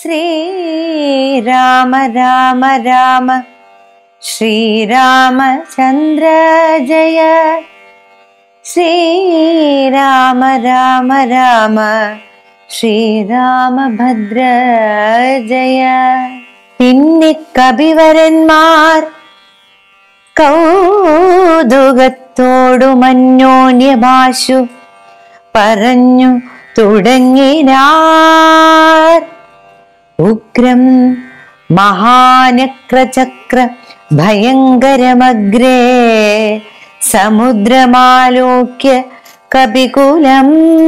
ശ്രീരാമ രാമ രാമ ശ്രീരാമചന്ദ്ര ജയ ശ്രീരാമ രാമ രാമ ശ്രീരാമഭദ്ര ജയ പിന്നെ കവിവരന്മാർ കൗതുകത്തോടുമന്യോന്യഭാഷു പറഞ്ഞു തുടങ്ങിനാർ ഉഗ്രം മഹാനക്രചക്ര ഭയങ്കരമഗ്രേ സമുദ്രമാലോക്യ കപികുലം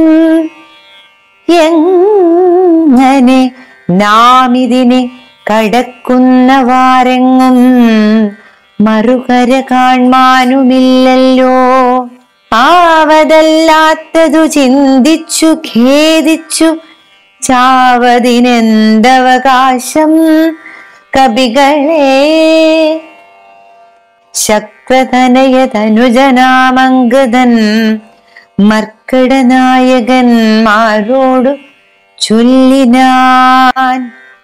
എങ്ങനെ നാമിതിനെ കടക്കുന്നവാരെങ്ങും മറുകര കാൺമാനുമില്ലല്ലോ ആവതല്ലാത്തതു ചിന്തിച്ചു ഖേദിച്ചു ചാവതിനെന്തവകാശം കവികളെ ശക്രതനയതനുജനാമംഗതൻ മർക്കടനായകന്മാരോടു ചൊല്ലിനാൻ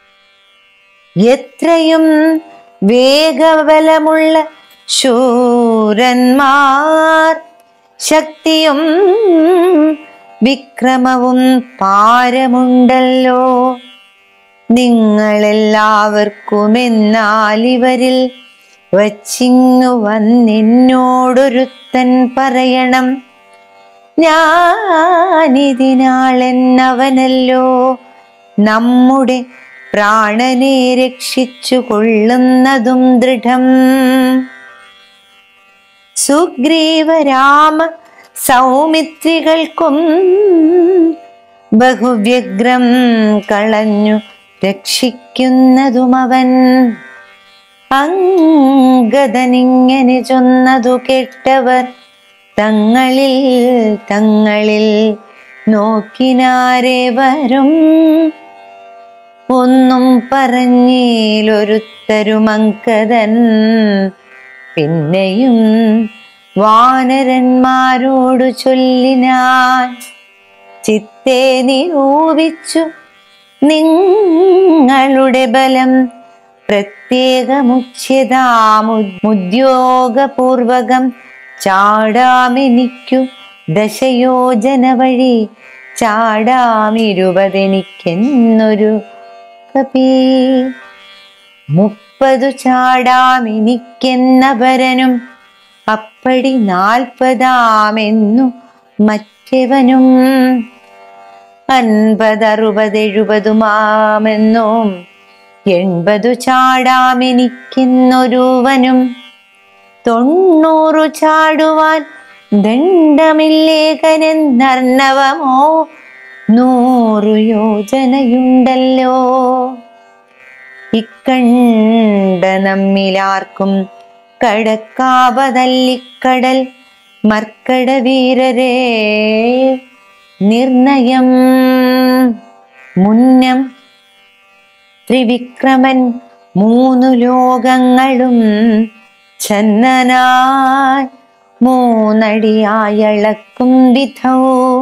എത്രയും വേഗബലമുള്ള ശൂരന്മാർ ശക്തിയും വിക്രമവും പാരമുണ്ടല്ലോ നിങ്ങളെല്ലാവർക്കും എന്നാൽ ഇവരിൽ വച്ചിങ്ങു വന്നെന്നോടൊരുത്തൻ പറയണം ഞാനിതിനാളെന്നവനല്ലോ നമ്മുടെ പ്രാണനെ രക്ഷിച്ചു കൊള്ളുന്നതും ദൃഢം സുഗ്രീവരാമ സൗമിത്രികൾക്കും ബഹുവ്യഗ്രം കളഞ്ഞു രക്ഷിക്കുന്നതും അവൻ അങ്കദനിങ്ങനെ ചൊന്നതു കേട്ടവർ തങ്ങളിൽ തങ്ങളിൽ നോക്കിനാരെ വരും ഒന്നും പറഞ്ഞിലൊരുത്തരുമങ്കദൻ പിന്നെയും വാനരന്മാരോടു ചൊല്ലിനാൻ ചിത്തെ നിരൂപിച്ചു നിങ്ങളുടെ ബലം പ്രത്യേകമുച്യതാമുദ്യോഗപൂർവകം ചാടാമെനിക്കു ദശയോജന വഴി ചാടാമിരുപതെനിക്കെന്നൊരു കപി മുപ്പതു ചാടാമെനിക്കെന്ന ഭരനും അപ്പടി നാൽപ്പതാമെന്നു മറ്റവനും അൻപതറുപതെഴുപതുമാമെന്നും എൺപതു ചാടാമെനിക്കെന്നൊരുവനും തൊണ്ണൂറു ചാടുവാൻ ദണ്ഡമില്ലേഖനെന്നർണവമോ നൂറു യോജനയുണ്ടല്ലോ ഇക്കണ്ട നമ്മിലാർക്കും കടക്കാവതല്ലിക്കടൽ മർക്കട വീരരെ നിർണയം മുന്നം ത്രിവിക്രമൻ മൂന്നു ലോകങ്ങളും ചന്ദനായി മൂന്നടിയായളക്കും വിധൗ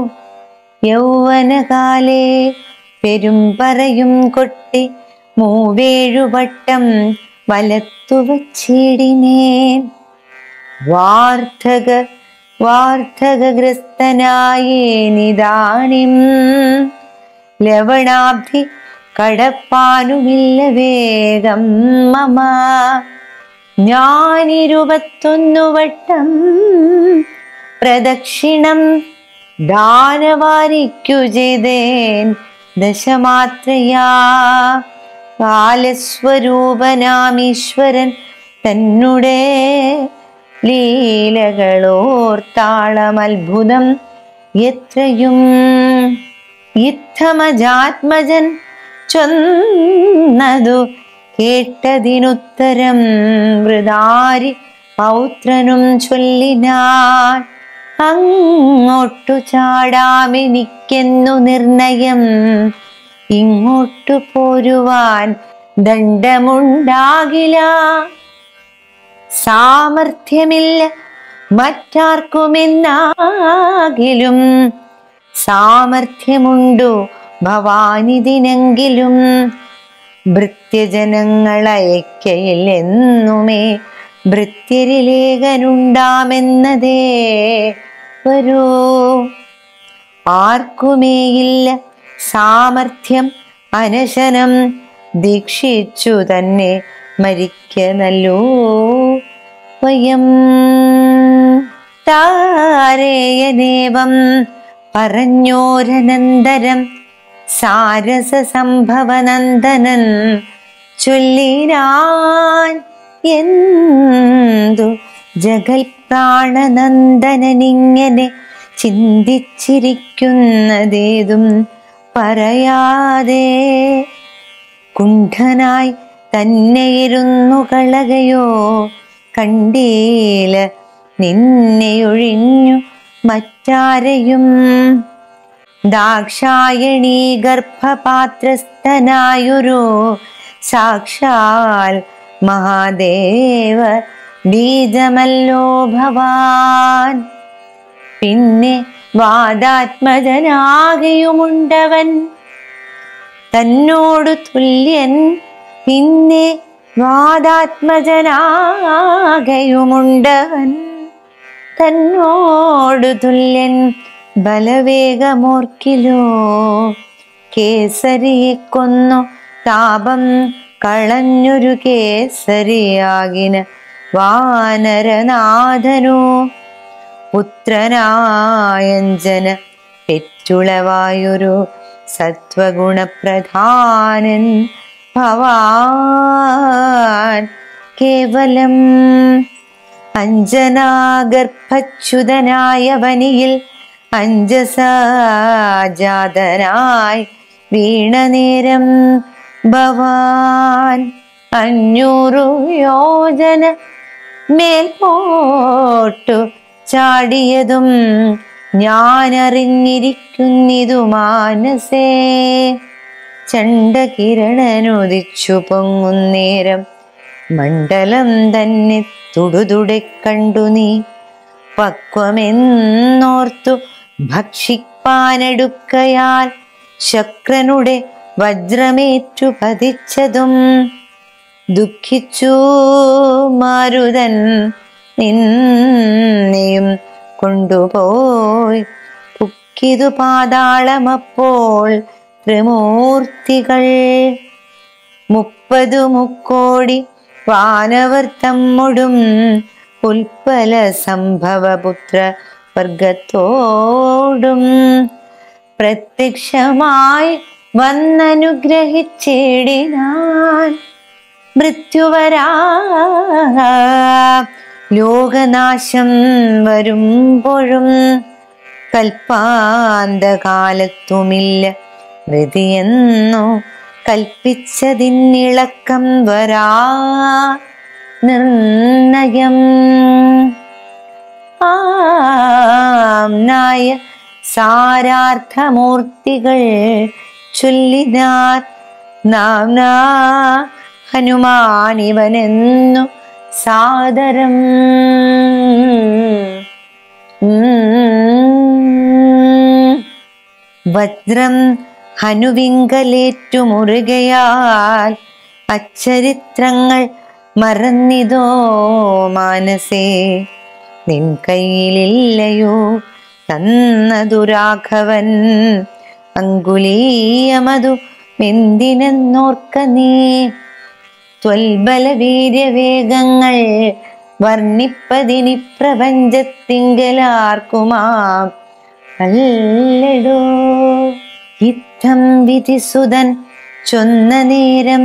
യൗവനകാലേ പെരുമ്പറയും കൊട്ടി മൂവേഴുവട്ടം വലത്തു വച്ചിടിനേൻ വാർദ്ധക വാർദ്ധകഗ്രസ്തനായേനിതാണിം ലവണാബ്ധി കടപ്പാനുമില്ല വേഗം മമ ഞാനിരുപത്തൊന്നു വട്ടം പ്രദക്ഷിണം ദാനവാരിക്കു ചെയ്തേൻ ദശമാത്രയാ കാലസ്വരൂപനാമീശ്വരൻ തന്നെ ലീലകളോർത്താളമത്ഭുതം എത്രയും ഇത്തമജാത്മജൻ ചൊന്നതു കേട്ടതിനുത്തരം വൃതാരി പൗത്രനും ചൊല്ലിനാൻ അങ്ങോട്ടു ചാടാമെനിക്കെന്നു നിർണയം ഇങ്ങോട്ടു പോരുവാൻ ദണ്ഡമുണ്ടാകില്ല സാമർഥ്യമില്ല മറ്റാർക്കുമെന്നാകിലും സാമർഥ്യമുണ്ടു ഭവാനിതിനെങ്കിലും ഭൃത്യജനങ്ങളയക്കയില്ലെന്നുമേ ഭൃത്യരിലേഖനുണ്ടാമെന്നതേ വരൂ ആർക്കുമേയില്ല സാമർഥ്യം അനശനം ദീക്ഷിച്ചു തന്നെ മരിക്കനല്ലോ വയം താരേയനേവം പറഞ്ഞോരനന്തരം സാരസ സംഭവനന്ദനൻ ചൊല്ലിനാൻ എന്തു ജഗൽ പ്രാണനന്ദനനിങ്ങനെ ചിന്തിച്ചിരിക്കുന്നതേതും പറയാതെ കുണ്ഠനായി തന്നെയിരുന്നു കളകയോ കണ്ടീല നിന്നെയൊഴിഞ്ഞു മറ്റാരെയും ദാക്ഷായണീ ഗർഭപാത്രസ്ഥനായൊരു സാക്ഷാൽ മഹാദേവ ബീജമല്ലോ ഭവാൻ പിന്നെ വാദാത്മജനാകെയുമുണ്ടവൻ തന്നോടു തുല്യൻ പിന്നെ വാദാത്മജനാകെയുമുണ്ടവൻ തന്നോടു തുല്യൻ ബലവേഗമോർക്കിലോ കേസരിയെ കൊന്നു താപം കളഞ്ഞൊരു കേസരിയാകിന വാനരനാഥനോ പുത്രനായഞ്ജന പെറ്റുളവായൊരു സത്വഗുണപ്രധാനൻ ഭവാൻ കേവലം അഞ്ജനാഗർഭച്യുതനായ വനിയിൽ അഞ്ജസാജാതനായി വീണനേരം ഭവാൻ അഞ്ഞൂറു യോജന മേൽപോട്ടു ചാടിയതും ഞാനറിഞ്ഞിരിക്കുന്നിതു മാനസേ ചണ്ടകിരണനുദിച്ചു പൊങ്ങുന്നേരം മണ്ഡലം തന്നെ തുടുതുടെ കണ്ടു നീ പക്വമെന്നോർത്തു ഭക്ഷിപ്പാനെടുക്കയാൽ ശക്രനുടെ വജ്രമേറ്റു പതിച്ചതും ദുഃഖിച്ചു മാരുതൻ നിന്നെയും കൊണ്ടുപോയി പുക്കിതു പാതാളമപ്പോൾ ത്രിമൂർത്തികൾ മുപ്പതു മുക്കോടി വാനവർ തമ്മൊടും ഉൽപ്പല സംഭവപുത്ര വർഗത്തോടും പ്രത്യക്ഷമായി വന്നനുഗ്രഹിച്ചിടിനാൻ മൃത്യുവരാ ലോകനാശം വരുമ്പോഴും കൽപ്പാന്തകാലത്തുമില്ല മൃതിയെന്നു കൽപ്പിച്ചതിന്നിളക്കം വരാ നിർണയം ആംനായ സാരാർത്ഥമൂർത്തികൾ ചൊല്ലിനാർ നാംനാ ഹനുമാനിവനെന്നു സാദരം ഉം. വജ്രം ഹനുവിങ്കലേറ്റു മുറുകയാൽ അച്ചരിത്രങ്ങൾ മറന്നിതോ മാനസേ നിൻ കയ്യിലില്ലയോ തന്നതു രാഘവൻ അങ്കുലീയമതു എന്തിനെന്നോർക്ക നീ ത്വൽബലവീര്യവേഗങ്ങൾ വർണ്ണിപ്പതിനി പ്രപഞ്ചത്തിങ്കലാർക്കുമാം അല്ലടോ യുദ്ധം വിധിസുതൻ ചൊന്ന നേരം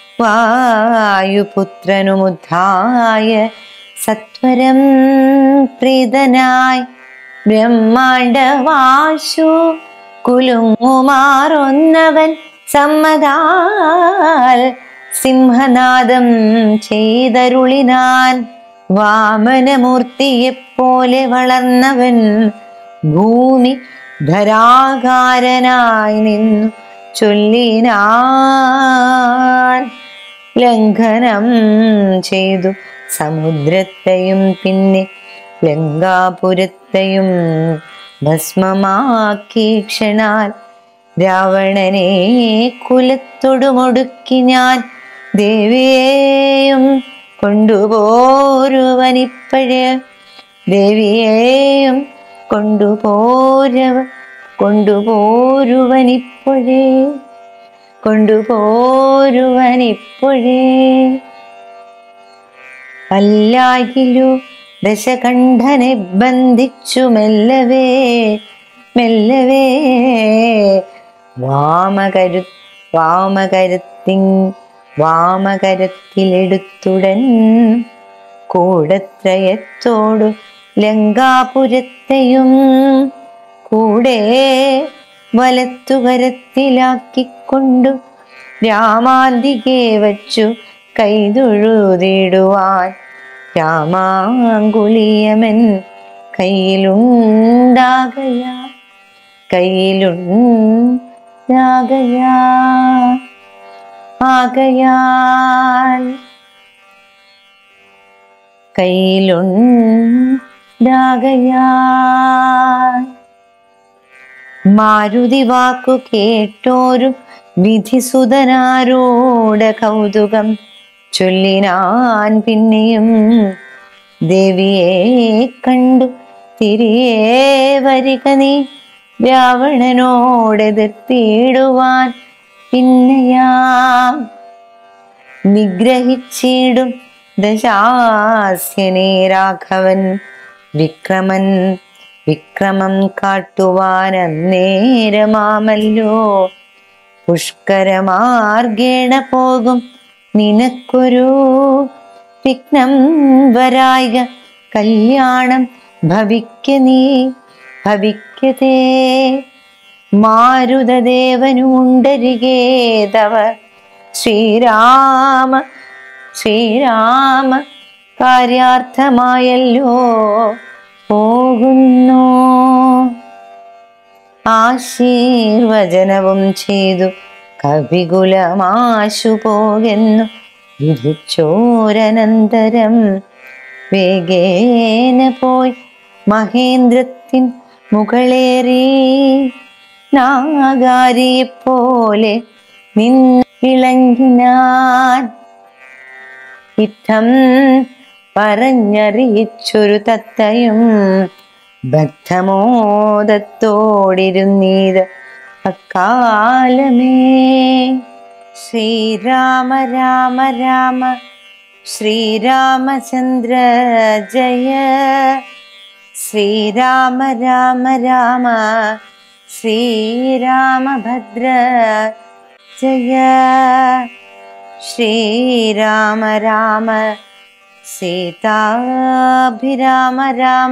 വായുപുത്രനുമുദ്ധായ സത്വരം പ്രീതനായി ബ്രഹ്മാണ്ടവാശു കുലുങ്ങുമാറൊന്നവൻ സമ്മതാൽ സിംഹനാദം ചെയ്തരുളിനാൻ വാമനമൂർത്തിയെപ്പോലെ വളർന്നവൻ ഭൂമി ധരാകാരനായി നിന്നു ചൊല്ലിനാൻ ലംഘനം ചെയ്തു സമുദ്രത്തെയും പിന്നെ ലങ്കാപുരത്തെയും ഭസ്മമാക്കി ക്ഷണാൽ രാവണനെ കുലത്തൊടുമൊടുക്കി ഞാൻ ദേവിയെയും കൊണ്ടുപോരുവനിപ്പഴ് ദേവിയെയും കൊണ്ടുപോരവ കൊണ്ടുപോരുവനിപ്പോഴേ കൊണ്ടുപോരുവനിപ്പോഴേ അല്ലായിലു ദശകണ്ഠനെ ബന്ധിച്ചു മെല്ലവേ മെല്ലവേ വാമകരു വാമകരത്തിൻ വാമകരത്തിലെടുത്തുടൻ കൂടത്രയത്തോടു ലങ്കാപുരത്തെയും കൂടെ വലത്തുകരത്തിലാക്കിക്കൊണ്ടു രാമാന്തികെ വച്ചു കൈതൊഴുതിടുവാൻ രാമാങ്കുലിയമൻ കയ്യിലുണ്ടാകയാ കയ്യിലുണ്ടാകയാ ആകയാൽ കയ്യിലുണ്ടാകയാൽ മാരുതി വാക്കു കേട്ടോരു വിധിസുതനാരോട കൗതുകം ചൊല്ലിനാൻ പിന്നെയും ദേവിയെ കണ്ടു തിരികെ വരിക നീ രാവണനോടെതിർത്തിടുവാൻ പിന്നെയാം നിഗ്രഹിച്ചിടും ദശാസ്യനെ രാഘവൻ വിക്രമൻ വിക്രമം കാട്ടുവാൻ അന്നേരമാമല്ലോ പുഷ്കരമാർഗേണ പോകും നിനക്കൊരു വിഘ്നം വരായിക കല്യാണം ഭവിക്ക നീ ഭവിക്കതേ മാരുതദേവനുണ്ടരികേ തവ ശ്രീരാമ ശ്രീരാമ കാര്യാർത്ഥമായല്ലോ പോകുന്നു ആശീർവചനവും ചെയ്തു കവികുലമാശു പോകുന്നു വിധിച്ചോരനന്തരം വേഗേന പോയി മഹേന്ദ്രത്തിൻ മുകളേറി നാഗാരിയെപ്പോലെ നിന്നിളങ്ങിനാൻ ഇത്തം പറഞ്ഞറിയിച്ചൊരു തത്തയും ബദ്ധമോദത്തോടിരുന്നീത് അക്കാലമേ ശ്രീരാമ രാമ രാമ ശ്രീരാമചന്ദ്ര ജയ ശ്രീരാമ രാമ രാമ ശ്രീരാമഭദ്ര ജയ ശ്രീരാമ രാമ സീതാഭിരാമ രാമ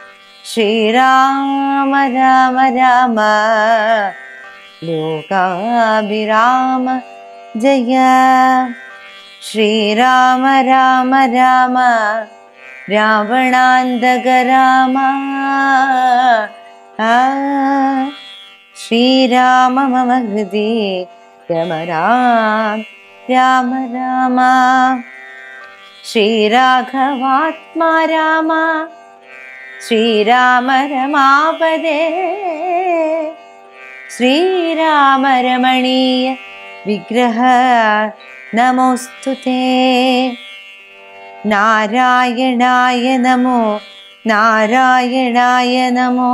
ശ്രീരാമ രാമ രാമ ലോകാഭിരാമ ജയ ശ്രീരാമ രാമ രാമ രാവണാന്തക രാമ ആ, ശ്രീരാമ മമ ഹൃദി രമ രാം രാമ രാമ ശ്രീരാഘവാത്മാ രാമ ശ്രീരാമ രമാപദേ ശ്രീരാമ രമണീയ വിഗ്രഹ നമോസ്തു നാരായണായ നമോ നാരായണായ നമോ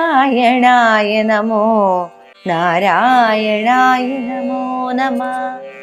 നാരായണായ നമോ നാരായണായ നമോ നമ